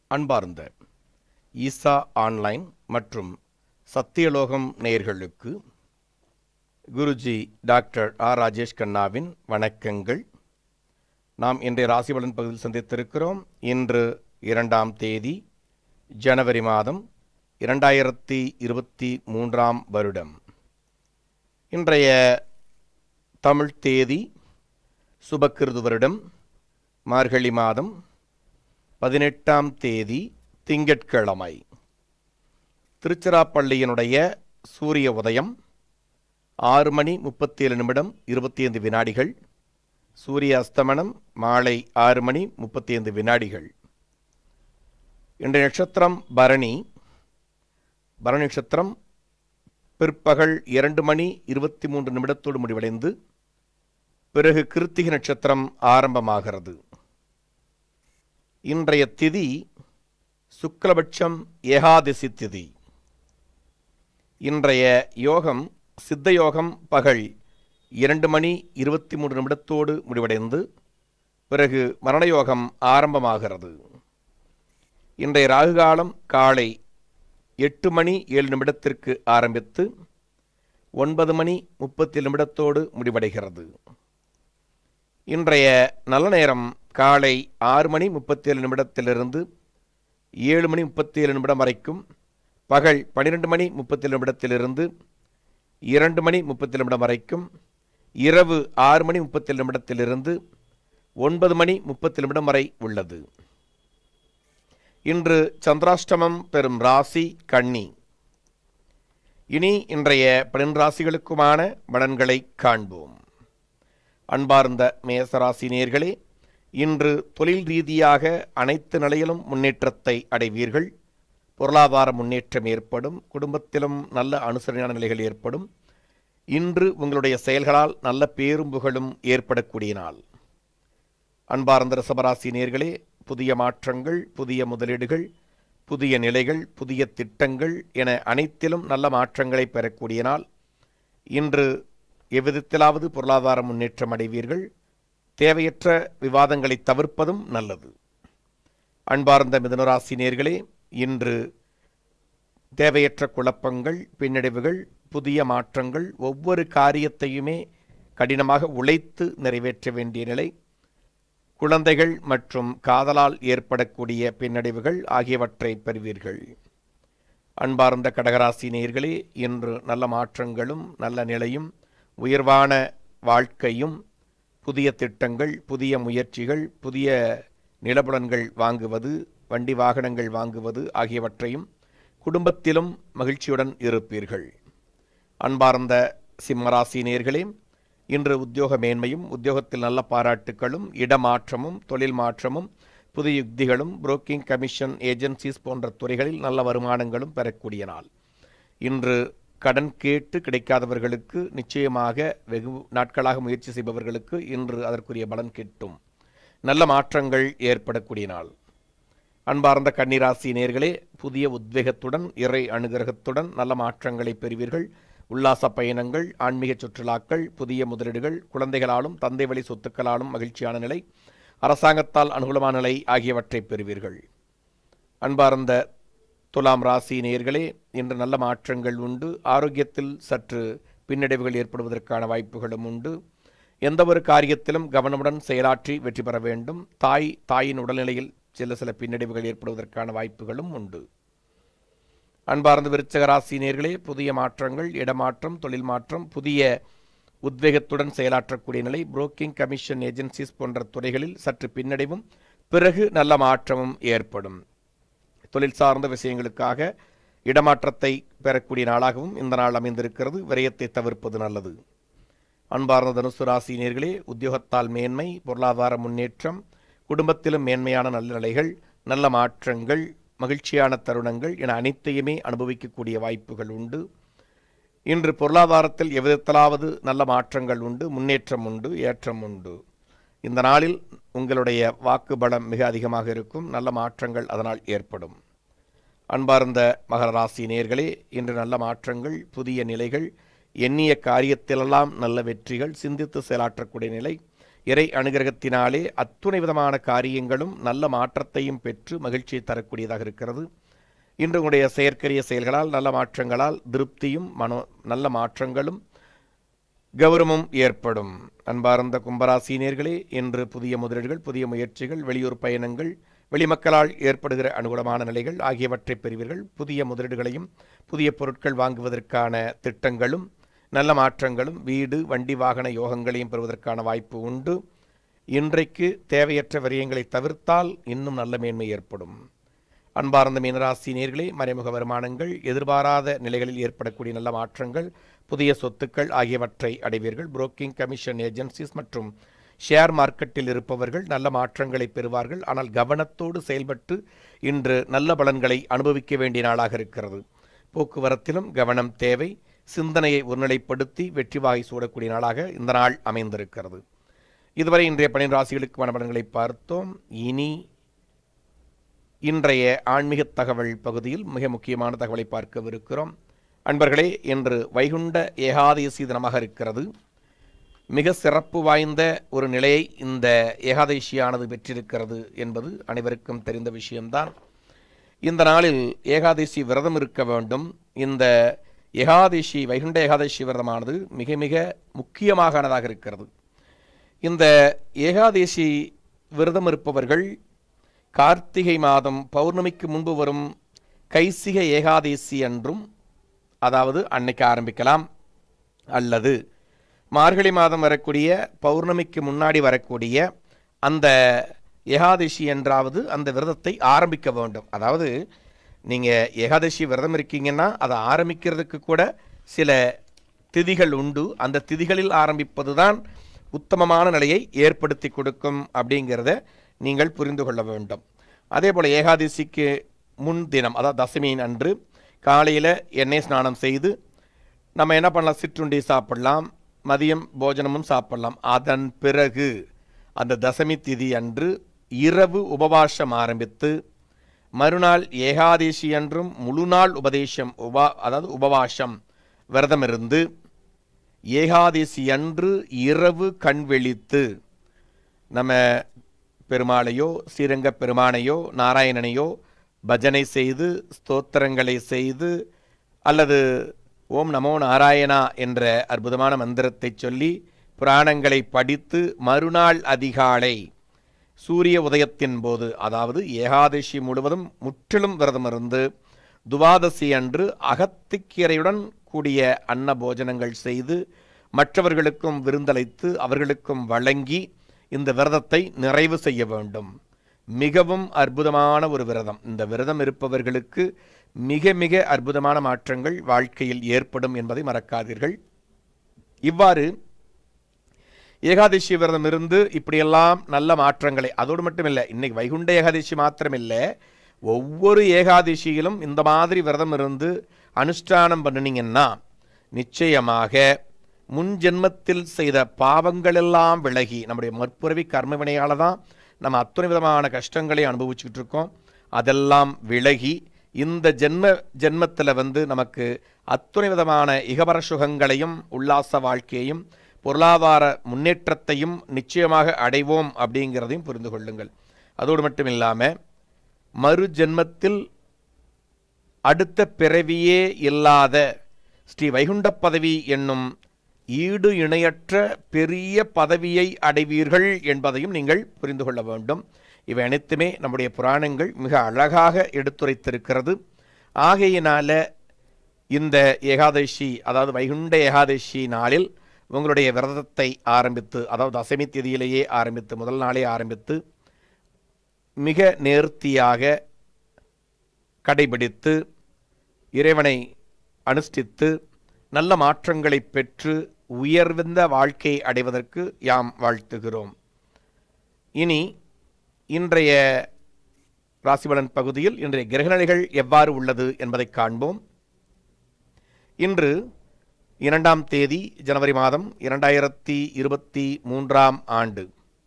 அன்பார்ந்த ஈசா ஆன்லைன் மற்றும் சத்தியலோகம் நேயர்களுக்கு குருஜி டாக்டர் ஆர் ராஜேஷ் கண்ணாவின் வணக்கங்கள் நாம் இன்றைய ராசிபலன் பகுதியில் சந்தித்திருக்கிறோம் இன்று இரண்டாம் தேதி ஜனவரி மாதம் இரண்டாயிரத்தி இருபத்தி மூன்றாம் வருடம் இன்றைய தமிழ் தேதி சுபக்கிருது வருடம் மார்கழி மாதம் பதினெட்டாம் தேதி திங்கட்கிழமை திருச்சிராப்பள்ளியினுடைய சூரிய உதயம் ஆறு மணி முப்பத்தி ஏழு நிமிடம் இருபத்தி ஐந்து வினாடிகள் சூரிய அஸ்தமனம் மாலை ஆறு மணி முப்பத்தி ஐந்து வினாடிகள் இன்றைய நட்சத்திரம் பரணி பரணி நட்சத்திரம் பிற்பகல் இரண்டு மணி இருபத்தி மூன்று நிமிடத்தோடு முடிவடைந்து பிறகு கிருத்திகை நட்சத்திரம் ஆரம்பமாகிறது இன்றைய திதி சுக்லபட்சம் ஏகாதசி திதி இன்றைய யோகம் சித்த யோகம் பகல் இரண்டு மணி இருபத்தி மூன்று நிமிடத்தோடு முடிவடைந்து பிறகு மரணயோகம் ஆரம்பமாகிறது இன்றைய ராகு காலம் காலை எட்டு மணி ஏழு நிமிடத்திற்கு ஆரம்பித்து ஒன்பது மணி முப்பத்தி நிமிடத்தோடு முடிவடைகிறது இன்றைய நல்ல நேரம் காலை ஆறு மணி முப்பத்தி ஏழு நிமிடத்திலிருந்து ஏழு மணி முப்பத்தி ஏழு நிமிடம் வரைக்கும் பகல் பன்னிரெண்டு மணி முப்பத்தி நிமிடத்திலிருந்து இரண்டு மணி முப்பத்தி நிமிடம் வரைக்கும் இரவு ஆறு மணி முப்பத்தி நிமிடத்திலிருந்து ஒன்பது மணி முப்பத்தி நிமிடம் வரை உள்ளது இன்று சந்திராஷ்டமம் பெறும் ராசி கன்னி இனி இன்றைய பன்னெண்டு ராசிகளுக்குமான பலன்களை காண்போம் அன்பார்ந்த மேசராசி நேர்களே இன்று தொழில் ரீதியாக அனைத்து நிலையிலும் முன்னேற்றத்தை அடைவீர்கள் பொருளாதார முன்னேற்றம் ஏற்படும் குடும்பத்திலும் நல்ல அனுசரணையான நிலைகள் ஏற்படும் இன்று உங்களுடைய செயல்களால் நல்ல பேரும் புகழும் ஏற்படக்கூடிய நாள் அன்பார்ந்த ரிசபராசி நேர்களே புதிய மாற்றங்கள் புதிய முதலீடுகள் புதிய நிலைகள் புதிய திட்டங்கள் என அனைத்திலும் நல்ல மாற்றங்களை பெறக்கூடிய நாள் இன்று எவ்விதத்திலாவது பொருளாதார முன்னேற்றம் அடைவீர்கள் தேவையற்ற விவாதங்களை தவிர்ப்பதும் நல்லது அன்பார்ந்த மிதுனராசி நேர்களே இன்று தேவையற்ற குழப்பங்கள் பின்னடைவுகள் புதிய மாற்றங்கள் ஒவ்வொரு காரியத்தையுமே கடினமாக உழைத்து நிறைவேற்ற வேண்டிய நிலை குழந்தைகள் மற்றும் காதலால் ஏற்படக்கூடிய பின்னடைவுகள் ஆகியவற்றை பெறுவீர்கள் அன்பார்ந்த கடகராசி நேயர்களே இன்று நல்ல மாற்றங்களும் நல்ல நிலையும் உயர்வான வாழ்க்கையும் புதிய திட்டங்கள் புதிய முயற்சிகள் புதிய நிலபுலன்கள் வாங்குவது வண்டி வாகனங்கள் வாங்குவது ஆகியவற்றையும் குடும்பத்திலும் மகிழ்ச்சியுடன் இருப்பீர்கள் அன்பார்ந்த சிம்மராசி நேர்களே இன்று உத்தியோக மேன்மையும் உத்தியோகத்தில் நல்ல பாராட்டுகளும் இடமாற்றமும் தொழில் மாற்றமும் புதிய யுக்திகளும் புரோக்கிங் கமிஷன் ஏஜென்சிஸ் போன்ற துறைகளில் நல்ல வருமானங்களும் பெறக்கூடிய நாள் இன்று கடன் கேட்டு கிடைக்காதவர்களுக்கு நிச்சயமாக வெகு நாட்களாக முயற்சி செய்பவர்களுக்கு இன்று அதற்குரிய பலன் கிட்டும் நல்ல மாற்றங்கள் ஏற்படக்கூடிய நாள் அன்பார்ந்த கன்னிராசி நேர்களே புதிய உத்வேகத்துடன் இறை அனுகிரகத்துடன் நல்ல மாற்றங்களை பெறுவீர்கள் உல்லாச பயணங்கள் ஆன்மீக சுற்றுலாக்கள் புதிய முதலீடுகள் குழந்தைகளாலும் தந்தை வழி சொத்துக்களாலும் மகிழ்ச்சியான நிலை அரசாங்கத்தால் அனுகூலமான நிலை ஆகியவற்றை பெறுவீர்கள் அன்பார்ந்த துலாம் ராசி நேயர்களே இன்று நல்ல மாற்றங்கள் உண்டு ஆரோக்கியத்தில் சற்று பின்னடைவுகள் ஏற்படுவதற்கான வாய்ப்புகளும் உண்டு எந்த ஒரு காரியத்திலும் கவனமுடன் செயலாற்றி வெற்றி பெற வேண்டும் தாய் தாயின் உடல்நிலையில் சில சில பின்னடைவுகள் ஏற்படுவதற்கான வாய்ப்புகளும் உண்டு அன்பார்ந்த விருச்சக ராசி நேர்களே புதிய மாற்றங்கள் இடமாற்றம் தொழில் மாற்றம் புதிய உத்வேகத்துடன் செயலாற்றக்கூடிய நிலை புரோக்கிங் கமிஷன் ஏஜென்சிஸ் போன்ற துறைகளில் சற்று பின்னடைவும் பிறகு நல்ல மாற்றமும் ஏற்படும் தொழில் சார்ந்த விஷயங்களுக்காக இடமாற்றத்தை பெறக்கூடிய நாளாகவும் இந்த நாள் அமைந்திருக்கிறது விரயத்தை தவிர்ப்பது நல்லது அன்பார்ந்த தனுசு ராசி நேர்களே உத்தியோகத்தால் மேன்மை பொருளாதார முன்னேற்றம் குடும்பத்திலும் மேன்மையான நல்ல நிலைகள் நல்ல மாற்றங்கள் மகிழ்ச்சியான தருணங்கள் என அனைத்தையுமே அனுபவிக்கக்கூடிய வாய்ப்புகள் உண்டு இன்று பொருளாதாரத்தில் எவ்விதத்திலாவது நல்ல மாற்றங்கள் உண்டு முன்னேற்றம் உண்டு ஏற்றம் உண்டு இந்த நாளில் உங்களுடைய வாக்கு பலம் மிக அதிகமாக இருக்கும் நல்ல மாற்றங்கள் அதனால் ஏற்படும் அன்பார்ந்த மகர ராசி நேர்களே இன்று நல்ல மாற்றங்கள் புதிய நிலைகள் எண்ணிய காரியத்திலெல்லாம் நல்ல வெற்றிகள் சிந்தித்து செயலாற்றக்கூடிய நிலை இறை அனுகிரகத்தினாலே அத்துணை விதமான காரியங்களும் நல்ல மாற்றத்தையும் பெற்று மகிழ்ச்சியை தரக்கூடியதாக இருக்கிறது இன்று உங்களுடைய செயற்கரிய செயல்களால் நல்ல மாற்றங்களால் திருப்தியும் மனோ நல்ல மாற்றங்களும் கௌரவமும் ஏற்படும் அன்பார்ந்த கும்பராசினியர்களே இன்று புதிய முதலீடுகள் புதிய முயற்சிகள் வெளியூர் பயணங்கள் வெளிமக்களால் ஏற்படுகிற அனுகூலமான நிலைகள் ஆகியவற்றை பெறுவீர்கள் புதிய முதலீடுகளையும் புதிய பொருட்கள் வாங்குவதற்கான திட்டங்களும் நல்ல மாற்றங்களும் வீடு வண்டி வாகன யோகங்களையும் பெறுவதற்கான வாய்ப்பு உண்டு இன்றைக்கு தேவையற்ற விரயங்களை தவிர்த்தால் இன்னும் நல்ல மேன்மை ஏற்படும் அன்பார்ந்த மீனராசி நேர்களே மறைமுக வருமானங்கள் எதிர்பாராத நிலைகளில் ஏற்படக்கூடிய நல்ல மாற்றங்கள் புதிய சொத்துக்கள் ஆகியவற்றை அடைவீர்கள் புரோக்கிங் கமிஷன் ஏஜென்சிஸ் மற்றும் ஷேர் மார்க்கெட்டில் இருப்பவர்கள் நல்ல மாற்றங்களை பெறுவார்கள் ஆனால் கவனத்தோடு செயல்பட்டு இன்று நல்ல பலன்களை அனுபவிக்க வேண்டிய நாளாக இருக்கிறது போக்குவரத்திலும் கவனம் தேவை சிந்தனையை ஒருநிலைப்படுத்தி வெற்றி வாகை சூடக்கூடிய நாளாக இந்த நாள் அமைந்திருக்கிறது இதுவரை இன்றைய பனிரெண்டு ராசிகளுக்கு பலன்களை பார்த்தோம் இனி இன்றைய ஆன்மீக தகவல் பகுதியில் மிக முக்கியமான தகவலை பார்க்கவிருக்கிறோம் அன்பர்களே இன்று வைகுண்ட ஏகாதசி தினமாக இருக்கிறது மிக சிறப்பு வாய்ந்த ஒரு நிலையை இந்த ஏகாதசியானது பெற்றிருக்கிறது என்பது அனைவருக்கும் தெரிந்த விஷயம்தான் இந்த நாளில் ஏகாதசி விரதம் இருக்க வேண்டும் இந்த ஏகாதசி வைகுண்ட ஏகாதசி விரதமானது மிக மிக முக்கியமானதாக இருக்கிறது இந்த ஏகாதசி விரதம் இருப்பவர்கள் கார்த்திகை மாதம் பௌர்ணமிக்கு முன்பு வரும் கைசிக ஏகாதசி அன்றும் அதாவது அன்னைக்கு ஆரம்பிக்கலாம் அல்லது மார்கழி மாதம் வரக்கூடிய பௌர்ணமிக்கு முன்னாடி வரக்கூடிய அந்த ஏகாதசி என்றாவது அந்த விரதத்தை ஆரம்பிக்க வேண்டும் அதாவது நீங்கள் ஏகாதசி விரதம் இருக்கீங்கன்னா அதை ஆரம்பிக்கிறதுக்கு கூட சில திதிகள் உண்டு அந்த திதிகளில் ஆரம்பிப்பது தான் உத்தமமான நிலையை ஏற்படுத்தி கொடுக்கும் அப்படிங்கிறத நீங்கள் புரிந்து கொள்ள வேண்டும் அதே போல் ஏகாதசிக்கு முன் தினம் அதாவது தசமியின் அன்று காலையில் எண்ணெய் ஸ்நானம் செய்து நம்ம என்ன பண்ணலாம் சிற்றுண்டி சாப்பிடலாம் மதியம் போஜனமும் சாப்பிடலாம் அதன் பிறகு அந்த தசமி திதி அன்று இரவு உபவாசம் ஆரம்பித்து மறுநாள் ஏகாதசி அன்றும் முழு நாள் உபதேசம் உபா அதாவது உபவாசம் விரதம் இருந்து ஏகாதசி அன்று இரவு கண் விழித்து நம்ம பெருமாளையோ ஸ்ரீரங்க பெருமானையோ நாராயணனையோ பஜனை செய்து ஸ்தோத்திரங்களை செய்து அல்லது ஓம் நமோ நாராயணா என்ற அற்புதமான மந்திரத்தை சொல்லி புராணங்களை படித்து மறுநாள் அதிகாலை சூரிய உதயத்தின் போது அதாவது ஏகாதசி முழுவதும் முற்றிலும் விரதம் இருந்து துவாதசி அன்று அகத்திக்கீரையுடன் கூடிய அன்ன போஜனங்கள் செய்து மற்றவர்களுக்கும் விருந்தளித்து அவர்களுக்கும் வழங்கி இந்த விரதத்தை நிறைவு செய்ய வேண்டும் மிகவும் அற்புதமான ஒரு விரதம் இந்த விரதம் இருப்பவர்களுக்கு மிக மிக அற்புதமான மாற்றங்கள் வாழ்க்கையில் ஏற்படும் என்பதை மறக்காதீர்கள் இவ்வாறு ஏகாதசி விரதம் இருந்து இப்படியெல்லாம் நல்ல மாற்றங்களை அதோடு மட்டும் இல்லை இன்னைக்கு வைகுண்ட ஏகாதசி மாத்திரமில்லை ஒவ்வொரு ஏகாதசியிலும் இந்த மாதிரி விரதம் இருந்து அனுஷ்டானம் பண்ணினீங்கன்னா நிச்சயமாக முன் ஜென்மத்தில் செய்த பாவங்களெல்லாம் விலகி நம்முடைய மற்புறவி கர்ம வினையால தான் நம்ம அத்தனை விதமான கஷ்டங்களை அனுபவிச்சுக்கிட்டு இருக்கோம் அதெல்லாம் விலகி இந்த ஜென்ம ஜென்மத்தில் வந்து நமக்கு அத்துணை விதமான இகபர சுகங்களையும் உல்லாச வாழ்க்கையையும் பொருளாதார முன்னேற்றத்தையும் நிச்சயமாக அடைவோம் அப்படிங்கிறதையும் புரிந்து கொள்ளுங்கள் அதோடு மட்டும் இல்லாமல் மறு ஜென்மத்தில் அடுத்த பிறவியே இல்லாத ஸ்ரீ வைகுண்ட பதவி என்னும் ஈடு இணையற்ற பெரிய பதவியை அடைவீர்கள் என்பதையும் நீங்கள் புரிந்து கொள்ள வேண்டும் இவை அனைத்துமே நம்முடைய புராணங்கள் மிக அழகாக எடுத்துரைத்திருக்கிறது ஆகையினால இந்த ஏகாதசி அதாவது வைகுண்ட ஏகாதசி நாளில் உங்களுடைய விரதத்தை ஆரம்பித்து அதாவது அசமி திதியிலேயே ஆரம்பித்து முதல் நாளே ஆரம்பித்து மிக நேர்த்தியாக கடைபிடித்து இறைவனை அனுஷ்டித்து நல்ல மாற்றங்களை பெற்று உயர்ந்த வாழ்க்கை அடைவதற்கு யாம் வாழ்த்துகிறோம் இனி இன்றைய ராசிபலன் பகுதியில் இன்றைய கிரகநிலைகள் எவ்வாறு உள்ளது என்பதை காண்போம் இன்று இரண்டாம் தேதி ஜனவரி மாதம் இரண்டாயிரத்தி இருபத்தி மூன்றாம் ஆண்டு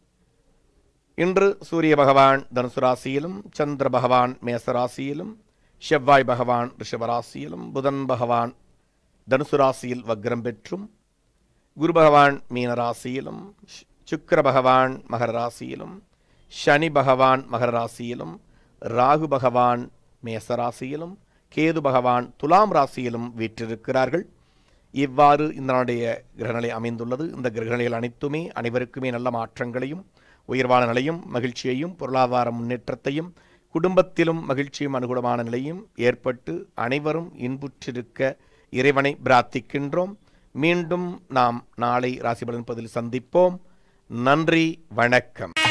இன்று சூரிய பகவான் தனுசு ராசியிலும் சந்திர பகவான் மேச ராசியிலும் செவ்வாய் பகவான் ரிஷபராசியிலும் புதன் பகவான் தனுசு ராசியில் வக்ரம் பெற்றும் குரு பகவான் மீன ராசியிலும் சுக்கிர பகவான் மகர ராசியிலும் சனி பகவான் மகர ராசியிலும் ராகு பகவான் மேச ராசியிலும் கேது பகவான் துலாம் ராசியிலும் வீற்றிருக்கிறார்கள் இவ்வாறு இந்த நாளுடைய கிரகநிலை அமைந்துள்ளது இந்த கிரகநிலைகள் அனைத்துமே அனைவருக்குமே நல்ல மாற்றங்களையும் உயர்வான நிலையும் மகிழ்ச்சியையும் பொருளாதார முன்னேற்றத்தையும் குடும்பத்திலும் மகிழ்ச்சியும் அனுகூலமான நிலையும் ஏற்பட்டு அனைவரும் இன்புற்றிருக்க இறைவனை பிரார்த்திக்கின்றோம் மீண்டும் நாம் நாளை ராசிபலன் பதில் சந்திப்போம் நன்றி வணக்கம்